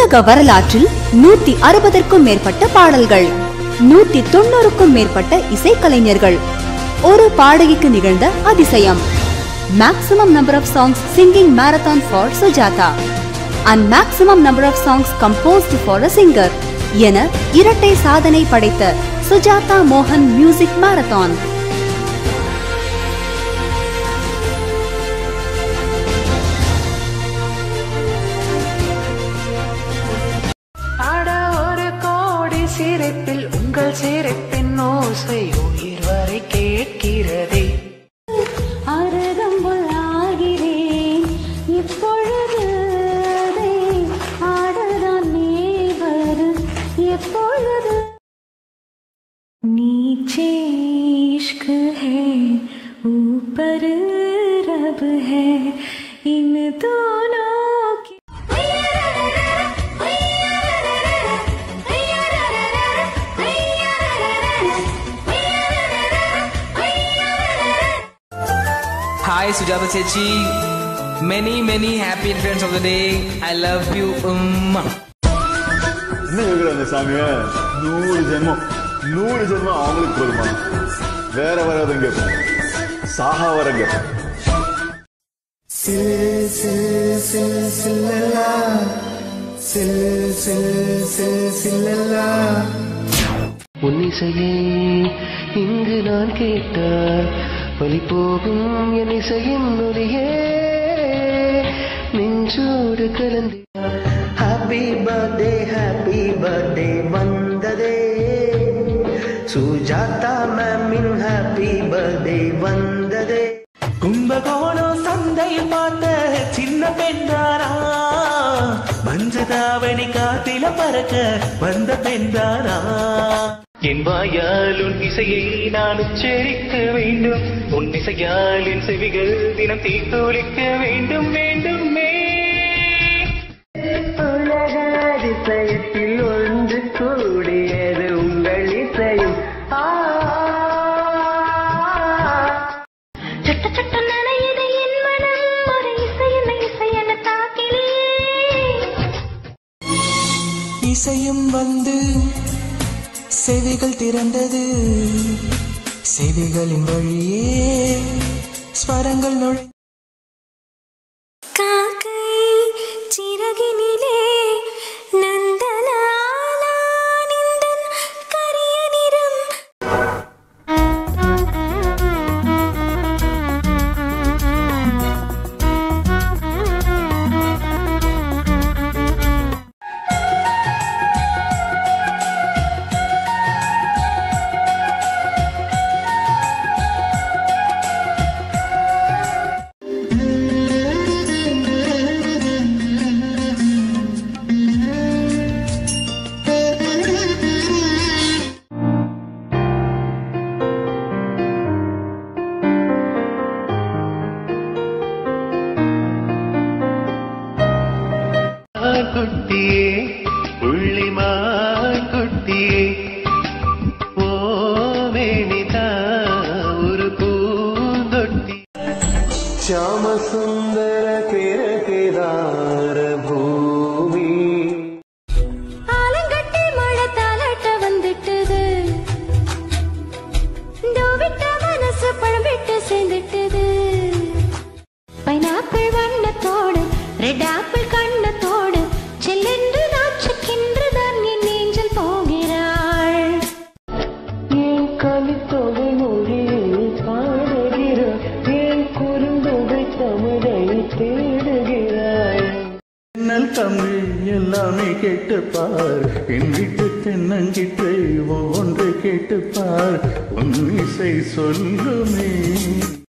உலக வரலாற்றில் நூத்தி அறுபதற்கும் மேற்பட்ட பாடல்கள் நூத்தி தொண்ணூறுக்கும் மேற்பட்ட இசைக்கலைஞர்கள் ஒரு பாடகிக்கு நிகழ்ந்த அதிசயம் maximum number of songs singing marathon for Sujatha and maximum number of songs composed for a singer என இரட்டை சாதனை படைத்த சுஜாதா மோகன் மியூசிக் மாரத்தான் அட ஒரு கோடி சிரிப்பில் உங்கள் சிரிப்பின் ஓசை உயிர் வரை கேட்கிறதே அருகம்புல் ஆகிறேன் இப்பொழுது அதை ஆடதான் நீ வரும் எப்பொழுது नीचे इश्क है ऊपर रब है इन दोनों की Hi Sujata Chechi. Many many happy friends of the day. I love you. Umma. என்ன கேக்குறாங்க சாமி நூறு ஜென்மம் நூறு ஜென்மம் அவங்களுக்கு போதுமா வேற வராதும் கேட்போம் சாகா வர கேட்போம் உன்னிசையை இங்கு நான் கேட்டால் வழி போகும் என் இசையின் நொடியே நெஞ்சோடு கலந்து ஹாப்பி பர்த்டே ஹாப்பி பர்த்டே வந்ததே சுஜாதா மேமின் ஹாப்பி பர்த்டே வந்ததே கும்பகோணம் சந்தை பார்த்த சின்ன பெண்தாரா மஞ்சதாவணி காத்தில பறக்க வந்த பெண்தாரா என் வாயால் உன் இசையை நான் உச்சரிக்க வேண்டும் உன் இசையால் என் செவிகள் தினம் தீர்த்தொழிக்க வேண்டும் வேண்டுமே உலக அதிசயத்தில் ஒன்று கூடியது உங்கள் இசையும் ஆ சட்ட சட்ட நனையுது என் மனம் ஒரு இசையென இசையென தாக்கிலே இசையும் வந்து செவிகள் திறந்தது செவிகளின் வழியே ஸ்வரங்கள் நுழை காக்கை சிறகினிலே நந்தலாலானிந்தன் கரிய நிறம் குட்டியே புள்ளிமான் குட்டியே ஓ வேணிதா ஒரு பூந்தொட்டி ಶ್ಯಾಮ ಸುಂದರ ಕೇದಾರ ಭೂಮಿ ஆலங்கட்டி மழை தாலாட்ட வந்துட்டது விட்ட மனசு பழம் விட்டு சேர்ந்துட்டது பைனாப்பிள் வண்ணத்தோடு ரெட் ஆப்பிள் கண்ணத்தோடு செல்லென்று நாச்சுக்கென்று தான் என் நெஞ்சில் போகிறாள் என் கலித்தொகை மொழியில் பாடுகிற என் குறுந்தொகை தமிழை தேடுகிறாய் தென்னல் தமிழ் எல்லாமே கேட்டுப்பார் என் வீட்டு தென்னங்கிற்றை ஒவ்வொன்று கேட்டுப்பார் உன் இசை சொல்லுமே